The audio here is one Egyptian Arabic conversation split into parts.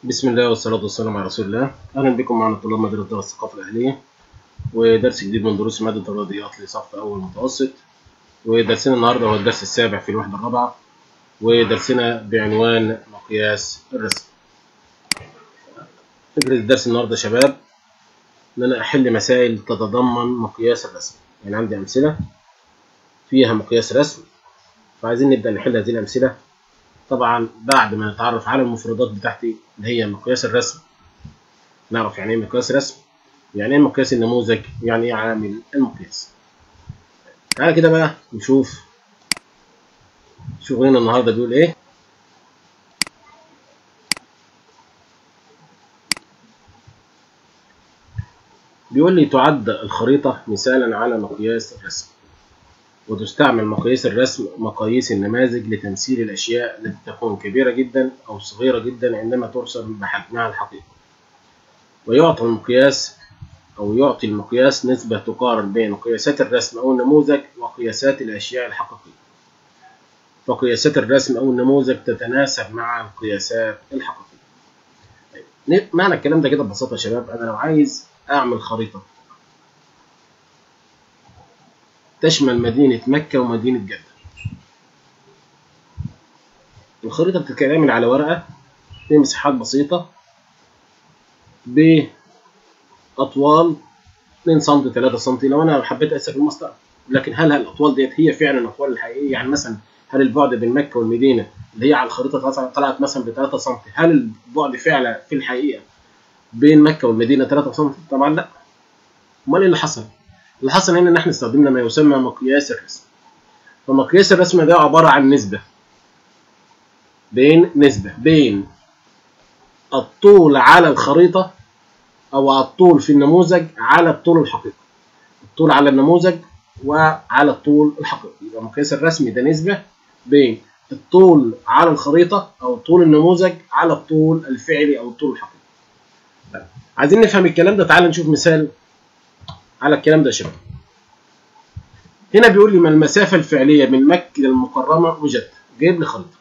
بسم الله والصلاة والسلام على رسول الله أهلا بكم معنا طلاب مدرسة دار الثقافة الأهلية ودرس جديد من دروس مادة الرياضيات لصف أول متوسط ودرسنا النهاردة هو الدرس السابع في الوحدة الرابعة ودرسنا بعنوان مقياس الرسم فكرة الدرس النهاردة يا شباب إن أنا أحل مسائل تتضمن مقياس الرسم يعني عندي أمثلة فيها مقياس رسم فعايزين نبدأ نحل هذه الأمثلة طبعا بعد ما نتعرف على المفردات بتاعتي اللي هي مقياس الرسم نعرف يعني ايه مقياس رسم يعني ايه مقياس النموذج يعني ايه عامل المقياس تعالى كده بقى نشوف شغلنا النهارده بيقول ايه بيقول لي تعد الخريطة مثالا على مقياس الرسم وتستعمل مقاييس الرسم مقاييس النماذج لتمثيل الأشياء التي تكون كبيرة جدا أو صغيرة جدا عندما ترسم بحجمها الحقيقي ويعطي المقياس أو يعطي المقياس نسبة تقارن بين قياسات الرسم أو النموذج وقياسات الأشياء الحقيقية فقياسات الرسم أو النموذج تتناسب مع القياسات الحقيقية طيب. معنى الكلام ده كده ببساطة يا شباب أنا لو عايز أعمل خريطة تشمل مدينة مكة ومدينة جدة الخريطة بتتعمل على ورقة في مساحات بسيطة بأطوال 2 سم 3 سم لو أنا حبيت أقيسها في المسطرة لكن هل الأطوال ديت هي فعلا الأطوال الحقيقية يعني مثلا هل البعد بين مكة والمدينة اللي هي على الخريطة طلعت مثلا ب 3 سم هل البعد فعلا في الحقيقة بين مكة والمدينة 3 سم؟ طبعا لا أمال إيه اللي حصل؟ اللي حصل هنا ان احنا استخدمنا ما يسمى مقياس الرسم فمقياس الرسم ده عبارة عن نسبة بين نسبة بين الطول على الخريطة او الطول في النموذج على الطول الحقيقي الطول على النموذج وعلى الطول الحقيقي يبقى مقياس الرسم ده نسبة بين الطول على الخريطة او طول النموذج على الطول الفعلي او الطول الحقيقي عايزين نفهم الكلام ده تعال نشوف مثال على الكلام ده يا شباب هنا بيقول لي ما المسافة الفعلية من مكة للمكرمة وجدة جايب لي خريطة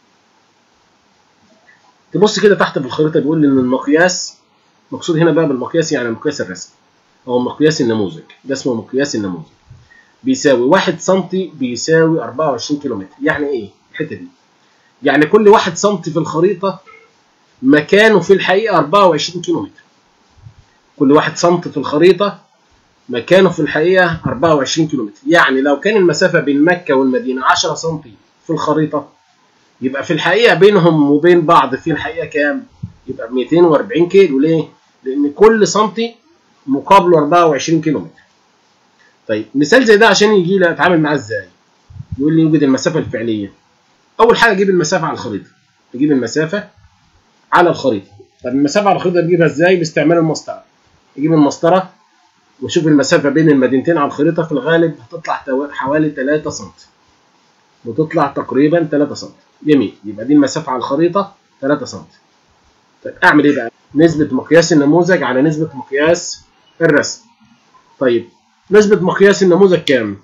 تبص كده تحت في الخريطة بيقول لي ان المقياس مقصود هنا بقى بالمقياس يعني مقياس الرسم او مقياس النموذج ده اسمه مقياس النموذج بيساوي 1 سم بيساوي 24 كيلومتر يعني ايه الحتة دي يعني كل 1 سم في الخريطة مكانه في الحقيقة 24 كيلومتر كل 1 سم في الخريطة مكانه في الحقيقة 24 كيلومتر يعني لو كان المسافة بين مكة والمدينة 10 سم في الخريطة يبقى في الحقيقة بينهم وبين بعض في الحقيقة كام؟ يبقى 240 كيلو ليه؟ لأن كل سنتي مقابله 24 كيلومتر طيب مثال زي ده عشان يجي لي أتعامل معاه إزاي؟ يقول لي يوجد المسافة الفعلية أول حاجة أجيب المسافة على الخريطة أجيب المسافة على الخريطة طب المسافة على الخريطة أجيبها إزاي؟ باستعمال المسطرة أجيب المسطرة وشوف المسافة بين المدينتين على الخريطة في الغالب هتطلع حوالي 3 سم بتطلع تقريبا 3 سم جميل يبقى دي المسافة على الخريطة 3 سم طيب أعمل إيه بقى؟ نسبة مقياس النموذج على نسبة مقياس الرسم طيب نسبة مقياس النموذج كام؟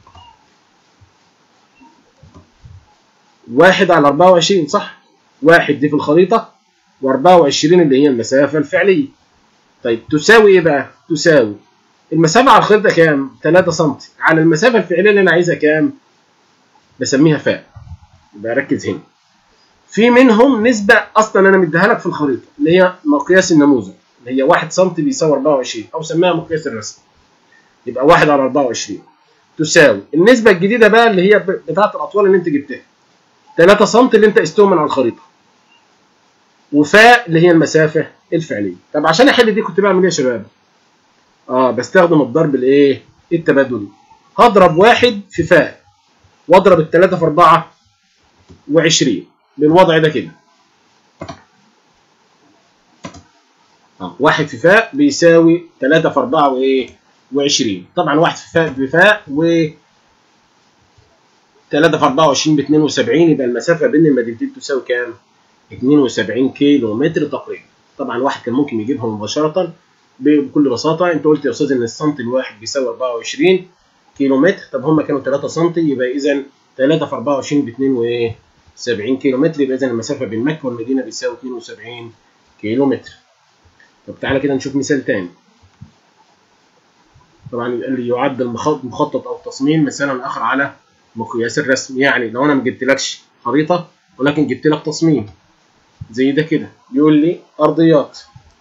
واحد على 24 صح؟ واحد دي في الخريطة و24 اللي هي المسافة الفعلية طيب تساوي إيه بقى؟ تساوي المسافة على الخريطة كام؟ 3 سم على المسافة الفعلية اللي أنا عايزها كام؟ بسميها فاء يبقى ركز هنا في منهم نسبة أصلا أنا مديها لك في الخريطة اللي هي مقياس النموذج اللي هي 1 سم بيساوي 24 أو سميها مقياس الرسم يبقى 1 على 24 تساوي النسبة الجديدة بقى اللي هي بتاعة الأطوال اللي أنت جبتها 3 سم اللي أنت قستهم من على الخريطة وفاء اللي هي المسافة الفعلية طب عشان أحل دي كنت بعمل إيه يا شباب؟ اه بستخدم الضرب الايه التبادلي هضرب واحد في فاء واضرب الثلاثة في أربعة وعشرين بالوضع ده كده اه واحد في فاء بيساوي ثلاثة في أربعة وإيه وعشرين طبعا واحد في فاء بفاء و 3 في 24 ب 72 يبقى المسافة بين المدينتين تساوي كام؟ 72 كيلو متر تقريبا طبعا واحد كان ممكن يجيبها مباشرة بكل بساطة أنت قلت يا أستاذ إن السنتي الواحد بيساوي 24 كيلو متر طب هم كانوا 3 سنتي يبقى إذا 3 في 24 ب 72 كيلو متر يبقى إذا المسافة بين مكة والمدينة بيساوي 72 كيلو متر طب تعالى كده نشوف مثال تاني طبعا قال لي يعد المخطط او التصميم مثالا اخر على مقياس الرسم يعني لو انا ما جبتلكش خريطه ولكن جبت لك تصميم زي ده كده يقول لي ارضيات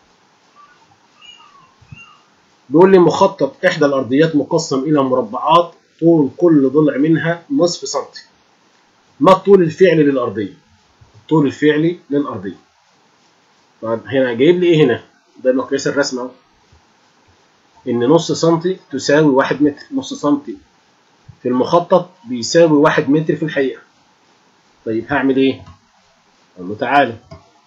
بيقول لي مخطط احدى الارضيات مقسم الى مربعات طول كل ضلع منها نصف سنتي ما الطول الفعلي للارضيه الطول الفعلي للارضيه طيب هنا جايب لي ايه هنا ده مقياس الرسم اهو ان نص سنتي تساوي واحد متر نص سنتي في المخطط بيساوي واحد متر في الحقيقه طيب هعمل ايه اقول له تعالى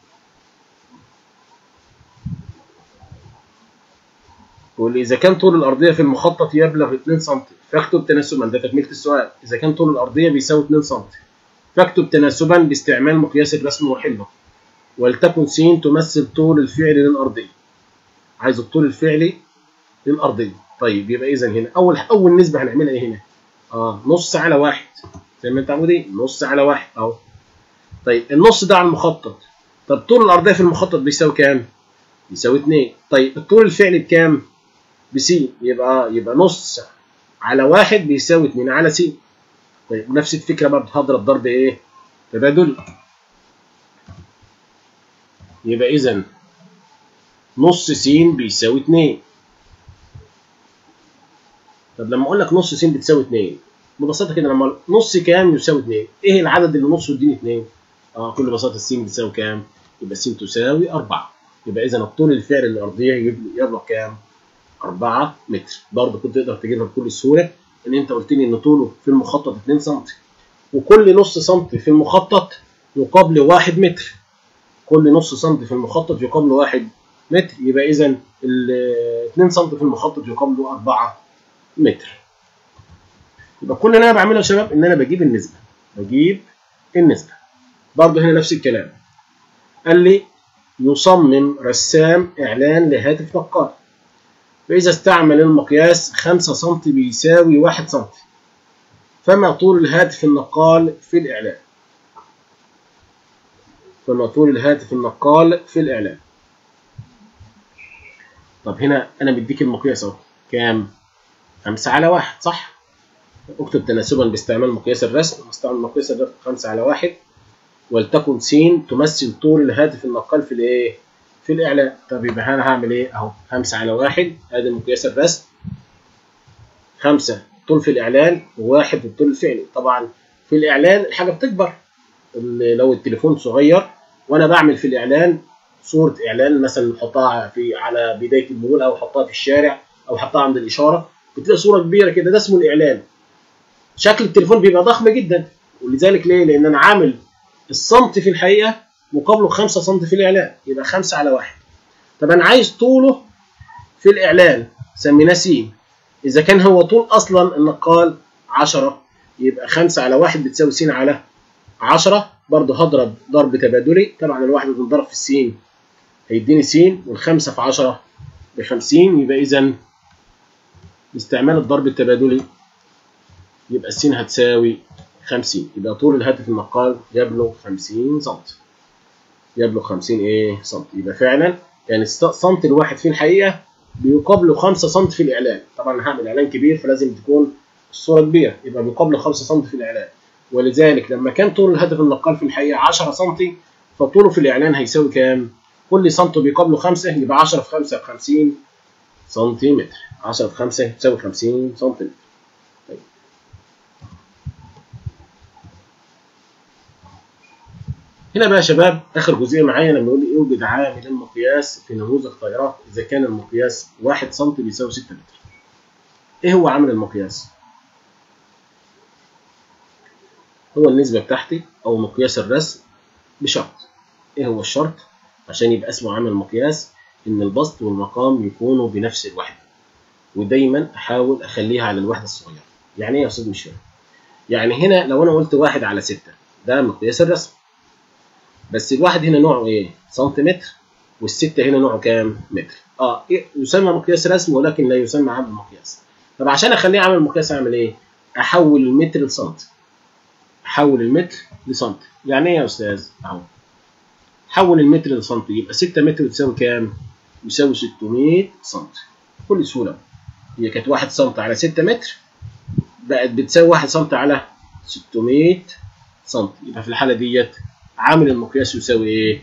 يقول لي اذا كان طول الارضيه في المخطط يبلغ 2 سم فاكتب تناسبا ده تكمله السؤال اذا كان طول الارضيه بيساوي 2 سم فاكتب تناسبا باستعمال مقياس الرسم وحله ولتكن س تمثل طول الفعل للارضيه عايز الطول الفعلي للارضيه طيب يبقى اذا هنا اول اول نسبه هنعملها ايه هنا اه نص على واحد زي ما انت عمود ايه نص على واحد اهو طيب النص ده على المخطط طب طول الارضيه في المخطط بيساوي كام بيساوي 2 طيب الطول الفعلي بكام بس يبقى يبقى نص على واحد بيساوي 2 على س طيب نفس الفكره برضه هضرب ضرب ايه تبادلي يبقى اذا نص س بيساوي 2 طب لما اقول لك نص س بتساوي 2 ببساطه كده لما نص كام يساوي 2 ايه العدد اللي نصه يديني 2 اه بكل بساطه الس بتساوي كام يبقى س تساوي 4 يبقى اذا الطول الفعلي للارضيه يبلغ كام 4 متر برضه كنت تقدر تجيبها بكل سهوله ان انت قلت لي ان طوله في المخطط 2 سم وكل نص سم في المخطط يقابل 1 متر كل نص سم في المخطط يقابل 1 متر يبقى اذا ال 2 سم في المخطط يقابل 4 متر يبقى كل اللي انا بعمله يا شباب ان انا بجيب النسبه بجيب النسبه برضه هنا نفس الكلام قال لي يصمم رسام اعلان لهاتف نقال فإذا استعمل المقياس 5 سم بيساوي 1 سم فما طول الهاتف النقال في الإعلان فما طول الهاتف النقال في الإعلان طب هنا أنا مديك المقياس أهو كام؟ 5 على 1 صح؟ اكتب تناسبا باستعمال مقياس الرسم استعمل مقياس الرسم 5 على 1 ولتكن س تمثل طول الهاتف النقال في الايه؟ في الاعلان طب يبقى انا هعمل ايه اهو 5 على 1 ادي مقياس الرسم 5 طول في الاعلان وواحد الطول الفعلي طبعا في الاعلان الحاجه بتكبر لو التليفون صغير وانا بعمل في الاعلان صوره اعلان مثلا نحطها في على بدايه المول او احطها في الشارع او احطها عند الاشاره بتلاقي صوره كبيره كده ده اسمه الاعلان شكل التليفون بيبقى ضخم جدا ولذلك ليه لان انا عامل السنتي في الحقيقه مقابله 5 سم في الاعلان يبقى 5 على 1 طب انا عايز طوله في الاعلان سميناه س اذا كان هو طول اصلا النقال 10 يبقى 5 على 1 بتساوي س على 10 برضه هضرب ضرب تبادلي طبعا الواحد بتنضرب في السين هيديني س والخمسة في 10 ب 50 يبقى اذا باستعمال الضرب التبادلي يبقى السين هتساوي 50 يبقى طول الهاتف النقال يبلغ 50 سم يبلغ 50 ايه سم يبقى فعلا يعني السنت الواحد في الحقيقه بيقابله 5 سم في الاعلان طبعا هعمل اعلان كبير فلازم تكون الصوره كبيره يبقى بيقابله 5 سم في الاعلان ولذلك لما كان طول الهاتف النقال في الحقيقه 10 سم فطوله في الاعلان هيساوي كام؟ كل سنت بيقابله 5 يبقى 10 في 5 ب 50 سنتيمتر 10 في 5 تساوي 50 سنتيمتر طيب. هنا بقى يا شباب اخر جزئيه معايا لما يقول لي اوجد عامل المقياس في نموذج طائرات اذا كان المقياس 1 سم بيساوي 6 متر. ايه هو عامل المقياس؟ هو النسبه بتاعتي او مقياس الرسم بشرط. ايه هو الشرط؟ عشان يبقى اسمه عامل مقياس ان البسط والمقام يكونوا بنفس الوحده. ودايما احاول اخليها على الوحده الصغيره. يعني ايه يا استاذ مش فاهم؟ يعني هنا لو انا قلت 1 على 6 ده مقياس الرسم. بس الواحد هنا نوعه ايه؟ سنتيمتر والستة هنا نوعه كام؟ متر. اه إيه؟ يسمى مقياس رسم ولكن لا يسمى عامل مقياس. طب عشان اخليه عامل مقياس اعمل ايه؟ احول المتر لسنتي. احول المتر لسنتي. يعني ايه يا استاذ؟ اهو. حول المتر لسنتي يبقى 6 متر تساوي كام؟ يساوي 600 سم بكل سهوله هي كانت 1 سم على 6 متر بقت بتساوي 1 سم على 600 سم يبقى في الحاله ديت عامل المقياس يساوي ايه؟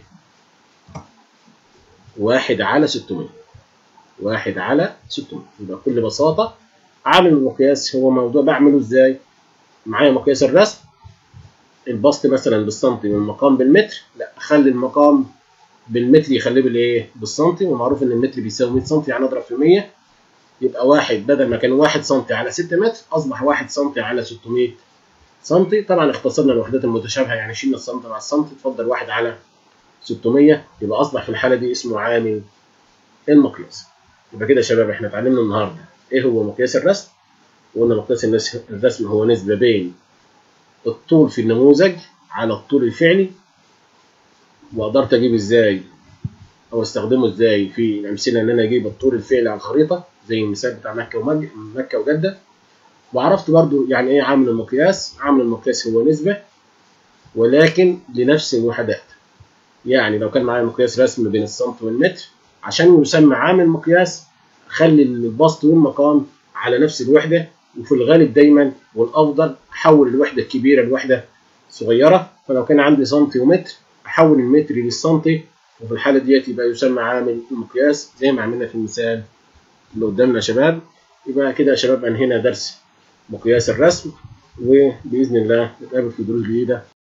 1 على 600 1 على 600 يبقى بكل بساطه عامل المقياس هو موضوع بعمله ازاي؟ معايا مقياس الرسم البسط مثلا بالسنتي والمقام بالمتر لا اخلي المقام بالمتر يخليه بالايه؟ بالسنتي ومعروف ان المتر بيساوي 100 سم يعني اضرب في 100 يبقى واحد بدل ما كان 1 سم على 6 متر اصبح 1 سم على 600 سم طبعا اختصرنا الوحدات المتشابهه يعني شلنا السم مع السم اتفضل 1 على 600 يبقى اصبح في الحاله دي اسمه عامل المقياس يبقى كده يا شباب احنا اتعلمنا النهارده ايه هو مقياس الرسم وقلنا مقياس الرسم هو نسبه بين الطول في النموذج على الطول الفعلي وقدرت اجيب ازاي او استخدمه ازاي في الامثله ان انا اجيب الطول الفعلي على الخريطه زي المثال بتاع مكه ومج... مكه وجده وعرفت برضو يعني ايه عامل المقياس عامل المقياس هو نسبه ولكن لنفس الوحدات يعني لو كان معايا مقياس رسم بين السنت والمتر عشان يسمى عامل مقياس خلي البسط والمقام على نفس الوحده وفي الغالب دايما والافضل احول الوحده الكبيره لوحده صغيره فلو كان عندي سنتي ومتر احول المتر للسنتي وفي الحاله ديت يبقى يسمى عامل المقياس زي ما عملنا في المثال اللي قدامنا يا شباب يبقى كده يا شباب انهينا درس مقياس الرسم وباذن الله نتقابل في دروس جديده